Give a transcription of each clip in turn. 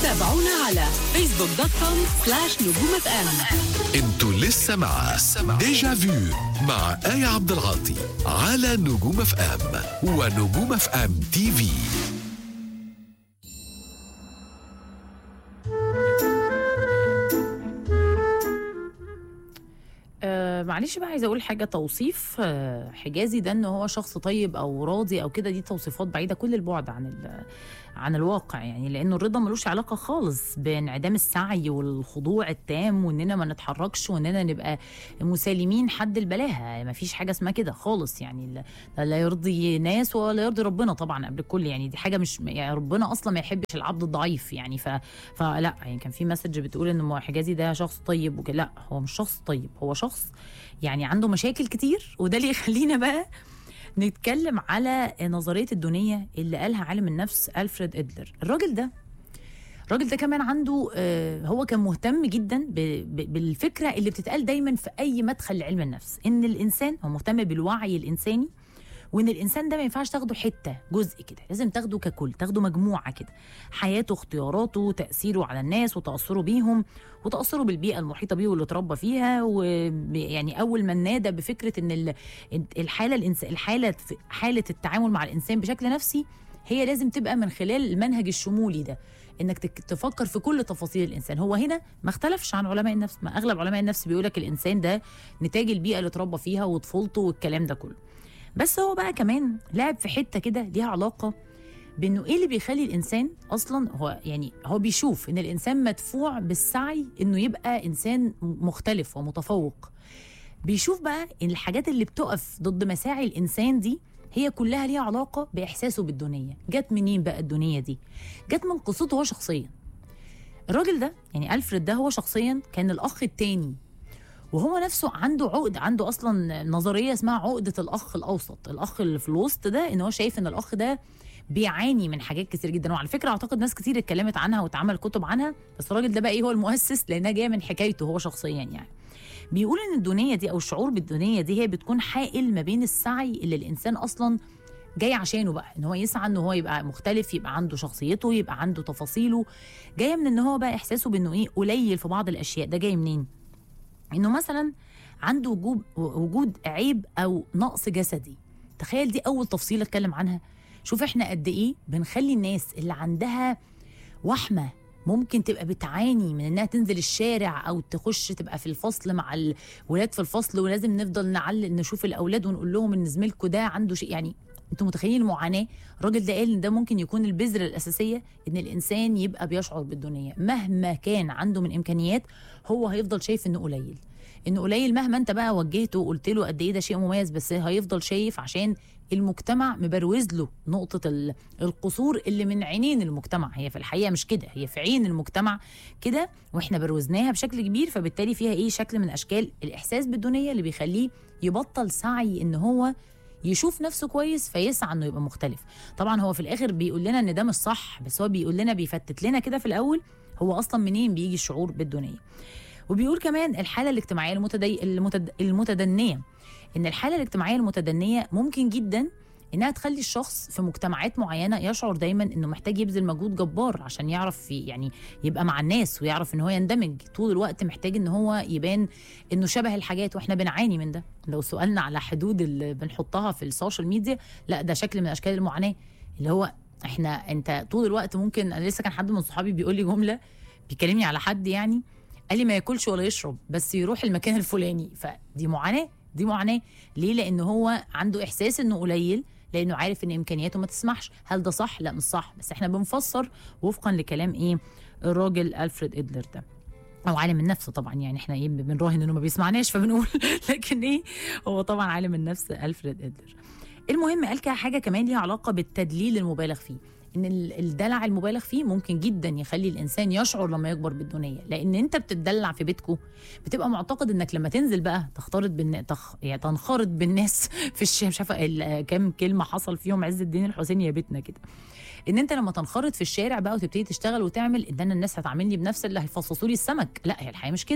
تابعونا على فيسبوك دوت كوم سلاش نجوم اف ام انتوا لسه مع ديجا فيو مع آية عبد العاطي على نجوم اف ام ونجوم اف ام تي في آه معلش بقى عايزه اقول حاجه توصيف آه حجازي ده ان هو شخص طيب او راضي او كده دي توصيفات بعيده كل البعد عن ال- عن الواقع يعني لانه الرضا ملوش علاقه خالص بانعدام السعي والخضوع التام واننا ما نتحركش واننا نبقى مسالمين حد البلاهه ما فيش حاجه اسمها كده خالص يعني لا- لا, لا يرضي ناس ولا يرضي ربنا طبعا قبل الكل يعني دي حاجه مش يعني ربنا اصلا ما يحبش العبد الضعيف يعني ف فلا يعني كان في مسج بتقول ان حجازي ده شخص طيب وكده لا هو مش شخص طيب هو شخص يعني عنده مشاكل كتير وده اللي يخلينا بقى نتكلم على نظريه الدونيه اللي قالها عالم النفس الفريد ادلر الراجل ده الراجل ده كمان عنده آه، هو كان مهتم جدا ب- ب- بالفكره اللي بتتقال دايما في اي مدخل لعلم النفس ان الانسان هو مهتم بالوعي الانساني وان الانسان ده ما ينفعش تاخده حته جزء كده لازم تاخده ككل تاخده مجموعه كده حياته اختياراته تاثيره على الناس وتاثره بيهم وتاثره بالبيئه المحيطه بيه واللي اتربى فيها ويعني اول ما نادى بفكره ان ال- الحاله الإنس... الحاله حاله التعامل مع الانسان بشكل نفسي هي لازم تبقى من خلال المنهج الشمولي ده انك تك- تفكر في كل تفاصيل الانسان هو هنا ما اختلفش عن علماء النفس ما اغلب علماء النفس بيقول لك الانسان ده نتاج البيئه اللي اتربى فيها وطفولته والكلام ده كله بس هو بقى كمان لعب في حته كده ليها علاقه بانه ايه اللي بيخلي الانسان اصلا هو يعني هو بيشوف ان الانسان مدفوع بالسعي انه يبقى انسان مختلف ومتفوق بيشوف بقى ان الحاجات اللي بتقف ضد مساعي الانسان دي هي كلها ليها علاقه باحساسه بالدونيه جت منين بقى الدونيه دي جت من قصته هو شخصيا الراجل ده يعني الفريد ده هو شخصيا كان الاخ التاني وهو نفسه عنده عقد عنده اصلا نظريه اسمها عقده الاخ الاوسط الاخ اللي في الوسط ده ان هو شايف ان الاخ ده بيعاني من حاجات كتير جدا وعلى فكره اعتقد ناس كتير اتكلمت عنها واتعمل كتب عنها بس الراجل ده بقى ايه هو المؤسس لانها جايه من حكايته هو شخصيا يعني بيقول ان الدونيه دي او الشعور بالدونيه دي هي بتكون حائل ما بين السعي اللي الانسان اصلا جاي عشانه بقى ان هو يسعى ان هو يبقى مختلف يبقى عنده شخصيته يبقى عنده تفاصيله جايه من ان هو بقى احساسه بانه ايه قليل في بعض الاشياء ده جاي منين انه مثلا عنده وجود وجود عيب او نقص جسدي تخيل دي اول تفصيله اتكلم عنها شوف احنا قد ايه بنخلي الناس اللي عندها وحمه ممكن تبقى بتعاني من انها تنزل الشارع او تخش تبقى في الفصل مع الولاد في الفصل ولازم نفضل نعلق نشوف الاولاد ونقول لهم ان زميلكوا ده عنده شيء يعني انتوا متخيلين المعاناه الراجل ده قال ان ده ممكن يكون البذره الاساسيه ان الانسان يبقى بيشعر بالدنيا مهما كان عنده من امكانيات هو هيفضل شايف انه قليل انه قليل مهما انت بقى وجهته وقلت له قد ايه ده شيء مميز بس هيفضل شايف عشان المجتمع مبروز له نقطة ال- القصور اللي من عينين المجتمع هي في الحقيقة مش كده هي في عين المجتمع كده واحنا بروزناها بشكل كبير فبالتالي فيها ايه شكل من اشكال الاحساس بالدنيا اللي بيخليه يبطل سعي ان هو يشوف نفسه كويس فيسعى انه يبقى مختلف طبعا هو في الاخر بيقول لنا ان ده مش صح بس هو بيقول لنا بيفتت لنا كده في الاول هو اصلا منين بيجي الشعور بالدنيا وبيقول كمان الحاله الاجتماعيه المتدي... المتد... المتدنيه ان الحاله الاجتماعيه المتدنيه ممكن جدا انها تخلي الشخص في مجتمعات معينه يشعر دايما انه محتاج يبذل مجهود جبار عشان يعرف في يعني يبقى مع الناس ويعرف ان هو يندمج طول الوقت محتاج ان هو يبان انه شبه الحاجات واحنا بنعاني من ده لو سؤالنا على حدود اللي بنحطها في السوشيال ميديا لا ده شكل من اشكال المعاناه اللي هو احنا انت طول الوقت ممكن انا لسه كان حد من صحابي بيقول لي جمله بيكلمني على حد يعني قال لي ما ياكلش ولا يشرب بس يروح المكان الفلاني فدي معاناه دي معاناه ليه لان هو عنده احساس انه قليل لانه عارف ان امكانياته ما تسمحش هل ده صح لا مش صح بس احنا بنفسر وفقا لكلام ايه الراجل الفريد ادلر ده او عالم النفس طبعا يعني احنا ايه بنراهن انه ما بيسمعناش فبنقول لكن ايه هو طبعا عالم النفس الفريد ادلر المهم قال كده حاجه كمان ليها علاقه بالتدليل المبالغ فيه ان ال- الدلع المبالغ فيه ممكن جدا يخلي الانسان يشعر لما يكبر بالدنيا لان انت بتدلع في بيتكو بتبقى معتقد انك لما تنزل بقى تختلط بالن... تخ... يعني تنخرط بالناس في الشارع مش عارفه ال- كام كلمه حصل فيهم عز الدين الحسيني يا بيتنا كده ان انت لما تنخرط في الشارع بقى وتبتدي تشتغل وتعمل ان انا الناس هتعاملني بنفس اللي هيفصصوا لي السمك لا هي الحياه مش كده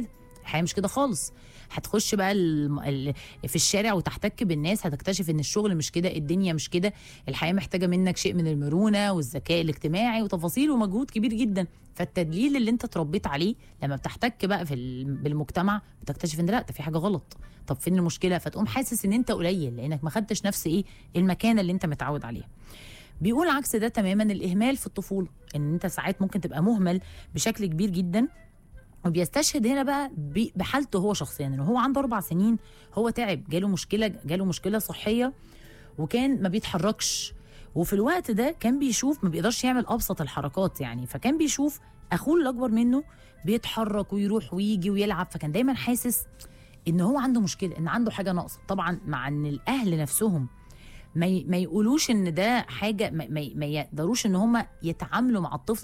الحياه مش كده خالص هتخش بقى ال... ال... في الشارع وتحتك بالناس هتكتشف ان الشغل مش كده الدنيا مش كده الحياه محتاجه منك شيء من المرونه والذكاء الاجتماعي وتفاصيل ومجهود كبير جدا فالتدليل اللي انت اتربيت عليه لما بتحتك بقى في ال... بالمجتمع بتكتشف ان لا ده في حاجه غلط طب فين المشكله فتقوم حاسس ان انت قليل لانك ما خدتش نفس ايه المكانه اللي انت متعود عليها بيقول عكس ده تماما الاهمال في الطفوله ان انت ساعات ممكن تبقى مهمل بشكل كبير جدا وبيستشهد هنا بقى ب- بحالته هو شخصيا ان هو عنده اربع سنين هو تعب جاله مشكله جاله مشكله صحيه وكان ما بيتحركش وفي الوقت ده كان بيشوف ما بيقدرش يعمل ابسط الحركات يعني فكان بيشوف اخوه اللي اكبر منه بيتحرك ويروح ويجي ويلعب فكان دايما حاسس ان هو عنده مشكله ان عنده حاجه ناقصه طبعا مع ان الاهل نفسهم ما ي- ما يقولوش ان ده حاجه ما, ما, ما يقدروش ان هم يتعاملوا مع الطفل